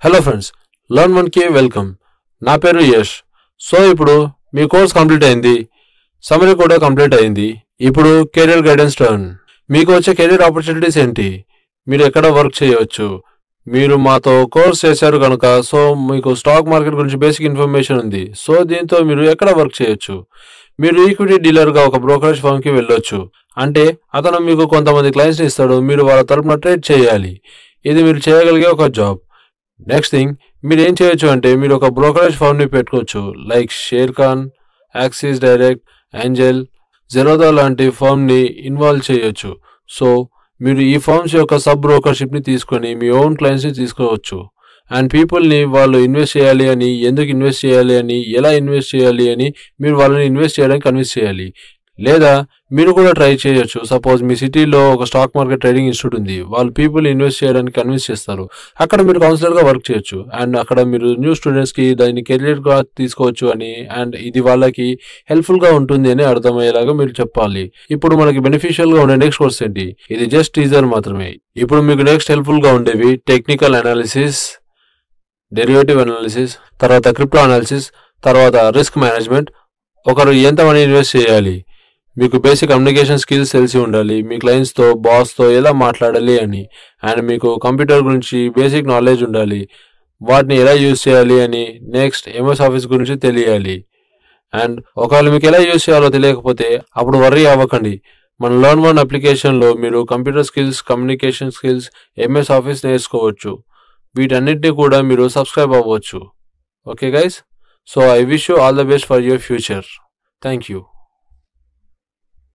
hello friends learn వన్కి welcome నా పేరు యష్ సో ఇప్పుడు మీ కోర్స్ కంప్లీట్ అయింది సమరీ కూడా కంప్లీట్ అయింది ఇప్పుడు కెరీర్ గైడెన్స్ టర్న్ మీకు వచ్చే కెరీర్ ఆపర్చునిటీస్ ఏంటి మీరు ఎక్కడ వర్క్ చేయవచ్చు మీరు మాతో కోర్స్ చేశారు కనుక సో మీకు స్టాక్ మార్కెట్ గురించి బేసిక్ ఇన్ఫర్మేషన్ ఉంది సో దీంతో మీరు ఎక్కడ వర్క్ చేయొచ్చు మీరు ఈక్విటీ డీలర్గా ఒక బ్రోకరేజ్ ఫర్మ్కి వెళ్ళొచ్చు అంటే అతను మీకు కొంతమంది క్లయింట్స్ని ఇస్తాడు మీరు వాళ్ళ తరపున ట్రేడ్ చేయాలి ఇది మీరు చేయగలిగే ఒక జాబ్ నెక్స్ట్ థింగ్ మీరు ఏం చేయొచ్చు అంటే మీరు ఒక బ్రోకరేజ్ ఫర్మ్ని పెట్టుకోవచ్చు like Sharekhan Axis Direct Angel Zerodha లాంటి ఫర్మ్ని ఇన్వాల్వ్ చేయొచ్చు సో మీరు ఈ ఫర్మ్స్ యొక్క సబ్ బ్రోకర్షిప్ని తీసుకొని మీ ఓన్ క్లయింట్స్ని తీసుకోవచ్చు అండ్ పీపుల్ని వాళ్ళు ఇన్వెస్ట్ చేయాలి అని ఎందుకు ఇన్వెస్ట్ చేయాలి అని ఎలా ఇన్వెస్ట్ చేయాలి అని మీరు వాళ్ళని ఇన్వెస్ట్ చేయడానికి కన్విన్స్ చేయాలి లేదా మీరు కూడా ట్రై చేయొచ్చు సపోజ్ మీ సిటీలో ఒక స్టాక్ మార్కెట్ ట్రేడింగ్ ఇన్స్టిట్యూట్ ఉంది వాళ్ళు పీపుల్ ఇన్వెస్ట్ చేయడానికి కన్విన్స్ చేస్తారు అక్కడ మీరు కౌన్సిలర్గా వర్క్ చేయొచ్చు అండ్ అక్కడ మీరు న్యూ స్టూడెంట్స్కి దాన్ని కెరియర్గా తీసుకోవచ్చు అని అండ్ ఇది వాళ్ళకి హెల్ప్ఫుల్గా ఉంటుంది అని అర్థమయ్యేలాగా మీరు చెప్పాలి ఇప్పుడు మనకి బెనిఫిషియల్గా ఉండే నెక్స్ట్ కోర్స్ ఏంటి ఇది జస్ట్ టీజర్ మాత్రమే ఇప్పుడు మీకు నెక్స్ట్ హెల్ప్ఫుల్గా ఉండేవి టెక్నికల్ అనాలిసిస్ డెరివేటివ్ అనాలిసిస్ తర్వాత క్రిప్టో అనాలిసిస్ తర్వాత రిస్క్ మేనేజ్మెంట్ ఒకరు ఎంత మనీ ఇన్వెస్ట్ చేయాలి మీకు బేసిక్ కమ్యూనికేషన్ స్కిల్స్ తెలిసి ఉండాలి మీ క్లయింట్స్తో బాస్తో ఎలా మాట్లాడాలి అని అండ్ మీకు కంప్యూటర్ గురించి బేసిక్ నాలెడ్జ్ ఉండాలి వాటిని ఎలా యూజ్ చేయాలి అని నెక్స్ట్ ఎంఎస్ ఆఫీస్ గురించి తెలియాలి అండ్ ఒకవేళ మీకు ఎలా యూజ్ చేయాలో తెలియకపోతే అప్పుడు వర్రీ అవ్వకండి మన లర్న్ వన్ అప్లికేషన్లో మీరు computer skills communication skills MS Office నేర్చుకోవచ్చు వీటన్నిటిని కూడా మీరు సబ్స్క్రైబ్ అవ్వచ్చు okay guys so I wish you all the best for your future thank you